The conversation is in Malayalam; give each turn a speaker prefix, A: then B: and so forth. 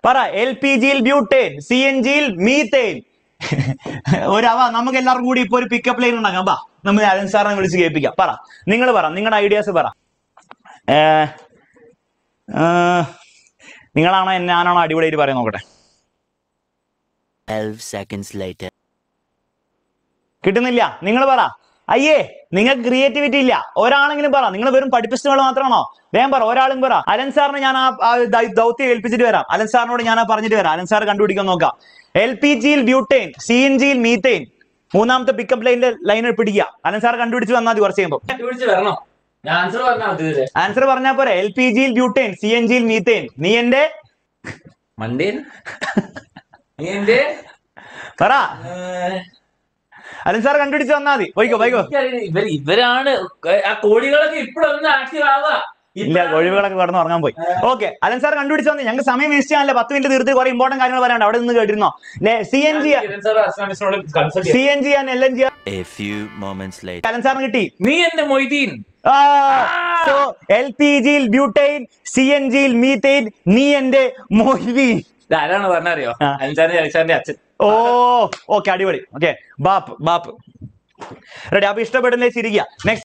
A: പറ എൽ പി ജിയിൽ ബ്യൂട്ടേൻ സി എൻ ജിയിൽ മീത്തേൻ ഒരു അവ നമുക്ക് എല്ലാവർക്കും കൂടി ഇപ്പൊ ഒരു പിക്കപ്പ് ലൈൻ ഉണ്ടാക്കാം ബാ നമുക്ക് അലൻ സാറിനെ വിളിച്ച് കേൾപ്പിക്കാം പറ നിങ്ങൾ പറ നിങ്ങളുടെ ഐഡിയാസ് പറ ഏ, ഏ, നിങ്ങളാണോ എന്നെ ഞാനാണോ അടിപൊളിയായിട്ട് പറയാൻ നോക്കട്ടെ
B: 12 seconds later.
A: കിട്ടുന്നില്ല നിങ്ങൾ പറ അയ്യേ നിങ്ങൾക്ക് ക്രിയേറ്റിവിറ്റി ഇല്ല ഒരാളെങ്കിലും പറ നിങ്ങൾ വെറും പഠിപ്പിച്ചുകൾ മാത്രമാണോ വേഗം പറ ഒരാളും പറ അലൻ സാറിന് ഞാൻ ആ ആ ദൗ- ദൗത്യം ഏൽപ്പിച്ചിട്ട് വരാം അലൻ സാറിനോട് ഞാൻ ആ പറഞ്ഞിട്ട് വരാം അലൻ സാർ കണ്ടുപിടിക്കാൻ നോക്കാം എൽ പി ജിയിൽ ബ്യൂട്ടേൻ സി എൻ ജിയിൽ മീത്തേൻ മൂന്നാമത്തെ പിക്കപ്പ് ലൈനിന്റെ ലൈനിൽ പിടിക്കുക അലൻ സാർ കണ്ടുപിടിച്ച് വന്നാൽ മതി കുറച്ച് കഴിയുമ്പോൾ
C: കണ്ടുപിടിച്ച് വരണോ ഞാൻ ആൻസർ പറഞ്ഞാൽ മതി ഇതില്
A: ആൻസർ പറഞ്ഞാൽ പോരെ എൽ പി ജിയിൽ ബ്യൂട്ടേൻ സി എൻ ജിയിൽ മീത്തേൻ നീ എന്റെ
C: മണ്ടേൻ നീ എന്റെ
A: പറ
C: ഏഹ്,
A: അലൻ സാർ കണ്ടുപിടിച്ച് വന്നാൽ മതി പോയിക്കോ പോയിക്കോ
C: എനിക്കറിയില്ല. ഇവര് ഇവരാണ് ആ കോഴികളൊക്കെ ഇപ്പോഴൊന്ന് ആക്റ്റീവ് ആവുക
A: ഇല്ല
C: ഇപ്പഴാണ്
A: ഒഴിവുകളൊക്കെ കടന്ന് ഉറങ്ങാൻ പോയി ഓക്കെ അലൻ സാർ കണ്ടുപിടിച്ചു വന്നു ഞങ്ങൾക്ക് സമയം വേസ്റ്റ് ചെയ്യാനല്ല പത്ത് മിനിറ്റ് തീർത്ത് കുറെ ഇമ്പോർട്ടന്റ് കാര്യങ്ങൾ പറയാനുണ്ട് അവിടെ നിന്ന് കേട്ടിരുന്നോ C N G
C: Kiran sir അസ്ലാമിസിനോട് consult
A: C N G and L N G
B: A few moments later.
A: Alan സാറിന് കിട്ടി
C: നീ എന്റെ മൊയ്തീൻ
A: സോ എൽ പി ജിയിൽ ബ്യൂട്ടൈൻ സി എൻ ജിയിൽ മീത്തൈൻ നീ എന്റെ മൊയ്തീൻ
C: ആരാണ് പറഞ്ഞറിയോ
A: ആ.
C: അൻസാറിന്റെ അലക്സാറിന്റെ അച്ഛൻ
A: ഓ ഓക്കെ അടിപൊളി ഓക്കെ ബാപ്പ് ബാപ്പ് റെഡി അപ്പൊ ഇഷ്ടപ്പെടുന്നേ ചിരിക്കുക നെക്സ്റ്റ്